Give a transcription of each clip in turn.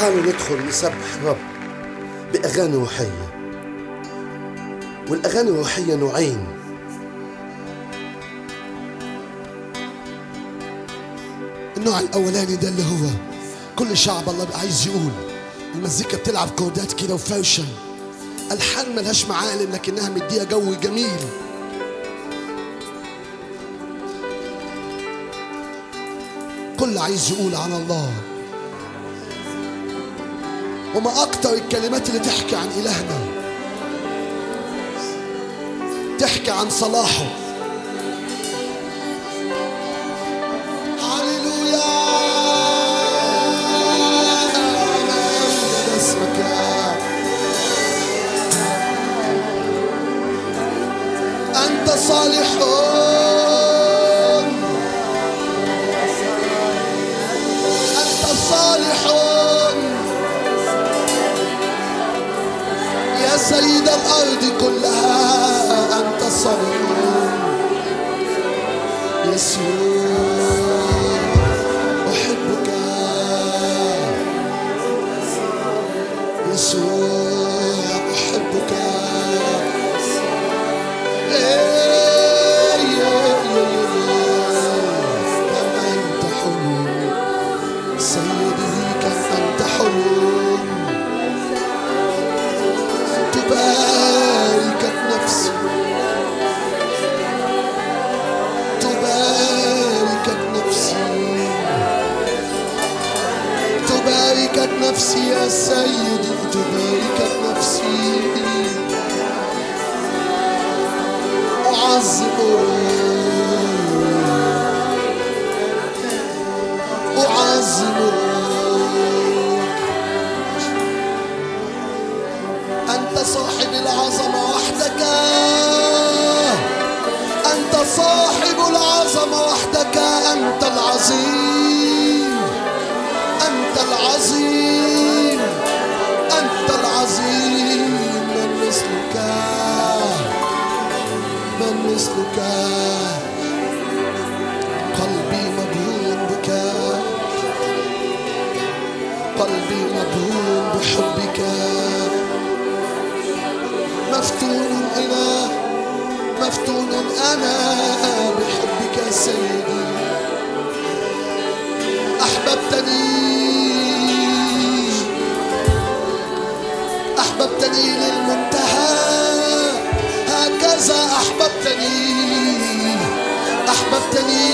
تعالوا ندخل نسبح الرب بأغاني روحية والأغاني الروحية نوعين النوع الأولاني ده اللي هو كل شعب الله بقى عايز يقول المزيكا بتلعب كودات كده وفرشة ألحان ملهاش معالم لكنها مديها جو جميل كل عايز يقول عن الله وما أكتر الكلمات اللي تحكي عن إلهنا تحكي عن صلاحه هللويا مجد اسمك يا أنت صالحون أنت صالحون يا سيد الأرض كلها أنت صالحون يسوع أحبك يسوع أحبك إيه، يا- يا- يا- كم أنت حلو سيدي كم أنت حلو تباركت نفسي تباركت نفسي تباركت نفسي يا سيدي تباركت نفسي أعظمك أعظمك أنت صاحب العظمة وحدك أنت صاحب العظمة وحدك أنت العظيم أنت العظيم أنت العظيم من مثلك من مثلك قلبي مبهور بك قلبي مبهور بحبك مفتون إلى مفتون أنا بحبك سيدي أحببتني أحببتني للمنتهى هكذا أحببتني أحببتني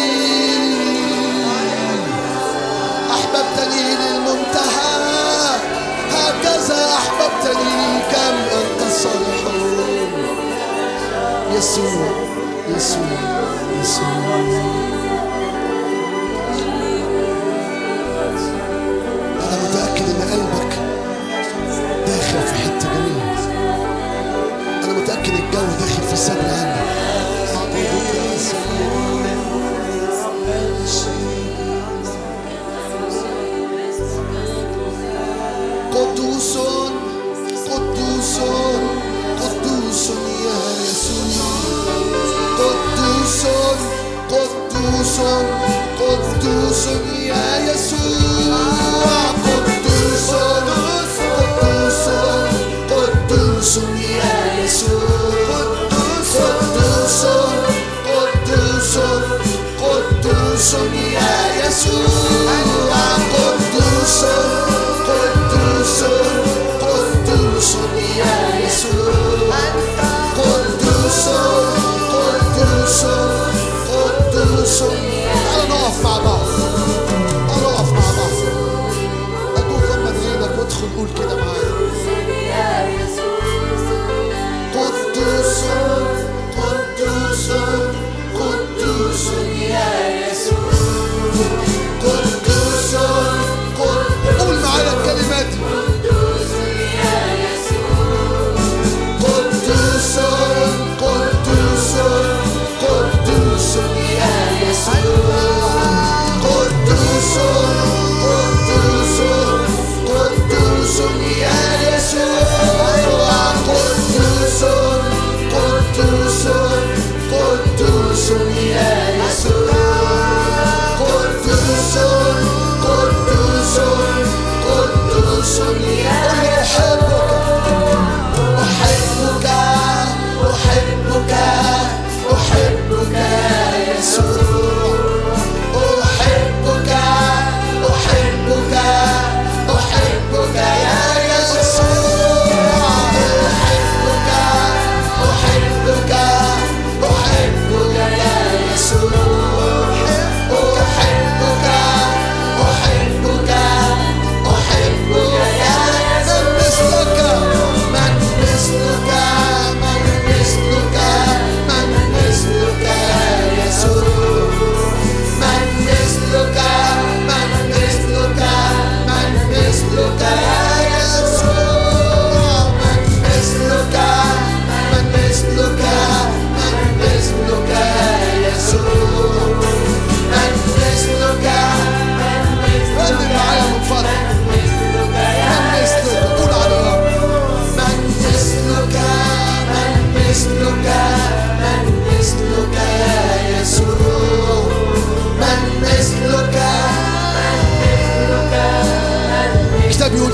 أحببتني للمنتهى هكذا أحببتني كم أنت صالح يسوع يسوع يسوع أنا متأكد إن قلبك داخل في حتة جميلة أنا متأكد الجو داخل في الصبر عنك قدوس قدوس قدوس يا يسوع قدوس قدوس قدوس يا يسوع قدوس قدوس قدوس يا يسوع قدوس قدوس قدوس يا يسوع قدوس قدوس قدوس يا يسوع قدوس قدوس قدوس تعالوا نقف مع بعض تعالوا نقف مع بعض أدوك غمض عينك وادخل قول كده معايا قدوس قدوس قدوس يا يسوع قدوس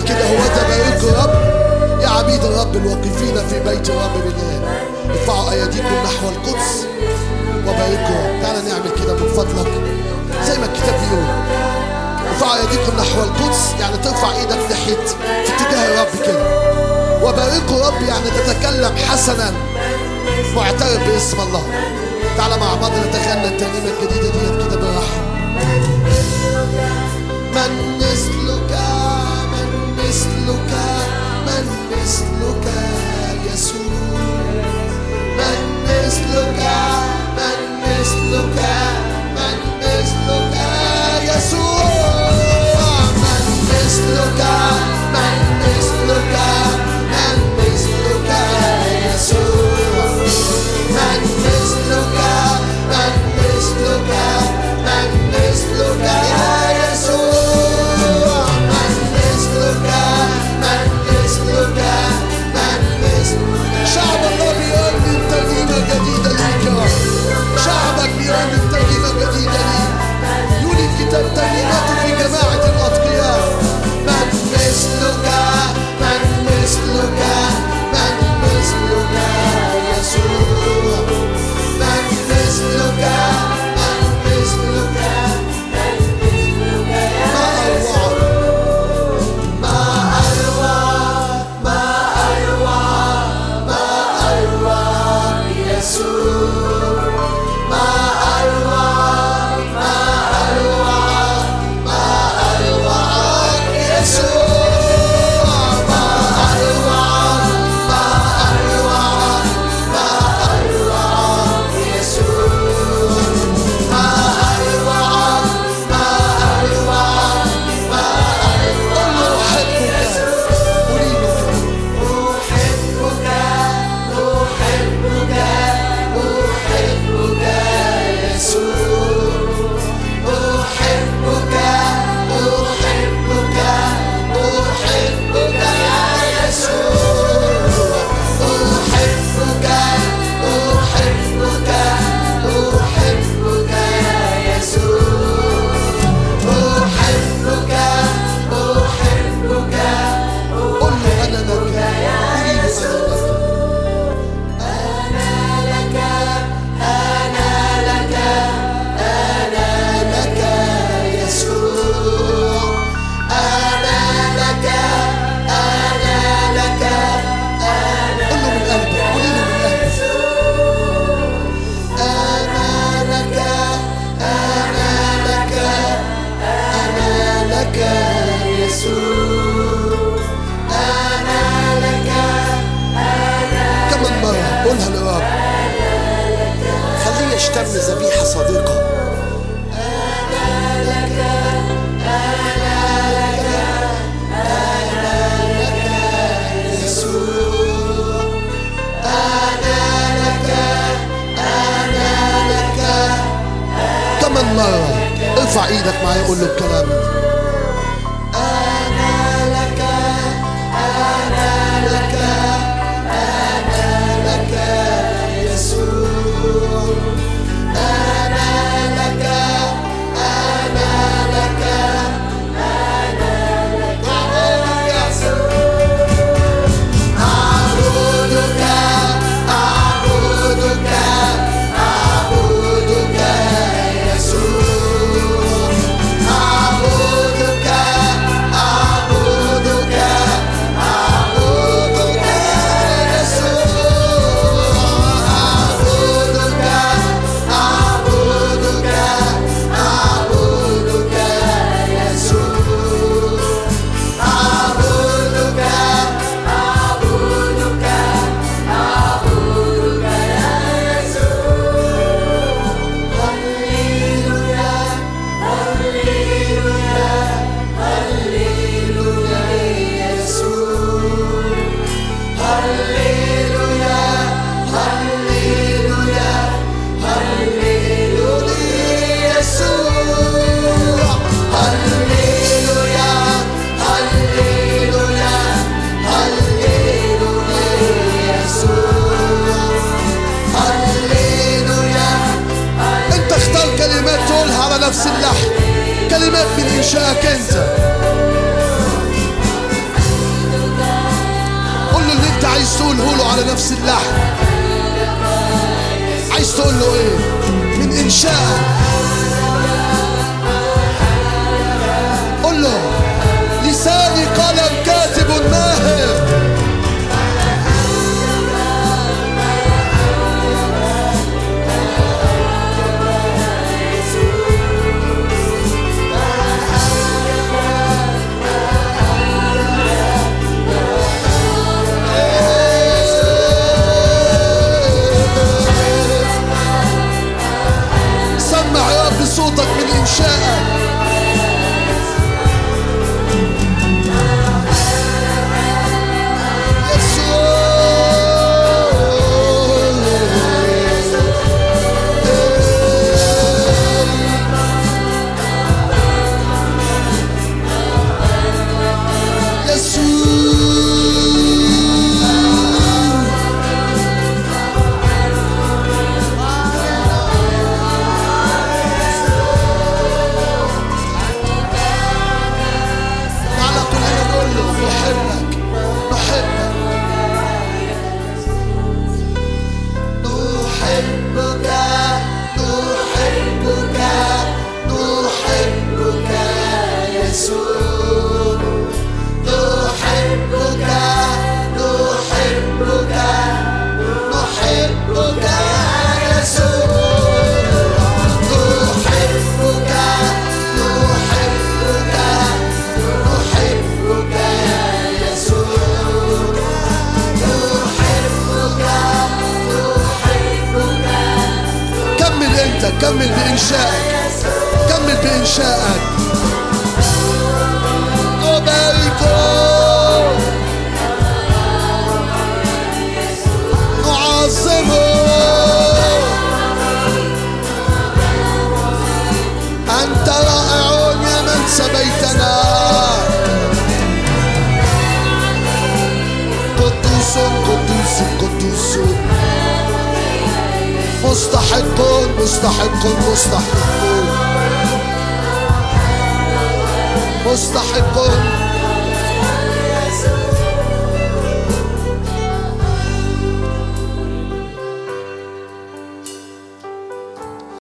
كده هو ده بارك الرب يا عبيد الرب الواقفين في بيت الرب بالله ارفعوا ايديكم نحو القدس وباركوا تعالى نعمل كده من فضلك زي ما الكتاب بيقول ارفعوا ايديكم نحو القدس يعني ترفع ايدك ناحيه في اتجاه الرب كده وباركوا رب يعني تتكلم حسنا معترف باسم الله تعالى مع بعض نتغنى الترنيمه الجديده ديت كده بالراحه من مثلك من مثلك من مثلك يسوع من مثلك من مثلك من مثلك يسوع من مثلك من مثلك من مثلك يسوع من مثلك من مثلك من مثلك يا يسوع من مثلك من مثلك من مثلك شعب الله بيرنم ترنيمة جديدة ليك يا رب شعبك بيرنم ترنيمة جديدة ليك يقول الكتاب ترنيمات في جماعة الأتقياء من مثلك من مثلك من مثلك يسوع من مثلك من مثلك ما أروعك ما أروعك ما أروعك ما أروعك يسوع ما أروعك ما أروعك ما أروعك يسوع ما أروعك ما أروعك ما أروعك يسوع ما أروعك ما أروعك ما أروعك أحبك أريدك أحبك أحبك أحبك يسوع أحبك أحبك أحبك يا يسوع أحبك أحبك أحبك يا يسوع أحبك أحبك قل له أنا لك أريد أنا لك أنا لك أنا لك يسوع أنا لك أنا لك أنا قل له من قلبك قل له من قلبك أنا لك أنا لك أنا لك يسوع أنا لك كمان مرة قولها للرب خليه يشتم ذبيحة صديقة يسوع أنا لك أنا لك كمان مرة ارفع ايدك معايا قول له الكلام ده أنا لك أنا لك أنا لك يسوع أنا لك أنا لك أنا لك أعبدك أعبدك أعبدك يسوع أعبدك أعبدك أعبدك يسوع أعبدك أعبدك أعبدك يسوع أعبدك أعبدك أعبدك يا يسوع هللويا هللويا هللويا يسوع هللويا هللويا هللويا يسوع هللويا هللويا هللويا يسوع هللويا انت اختار كلمات تقولها على نفس اللحن كلمات من انشائك انت عايز تقوله له على نفس اللحن عايز تقول له ايه من انشائك قول له لساني قلم كاتب ماهر سمع يا رب صوتك من انشائك يسوع تعالى كلنا نقول له نحبك نحبك نحبك نحبك نحبك يسوع نحبك نحبك نحبك يسوع نحبك نحبك نحبك يا يسوع نحبك نحبك كمل انت كمل بانشائك كمل بانشائك نباركه نعظمه أنت رائع يا من سبيتنا قدوس قدوس قدوس مستحق مستحق مستحق مستحق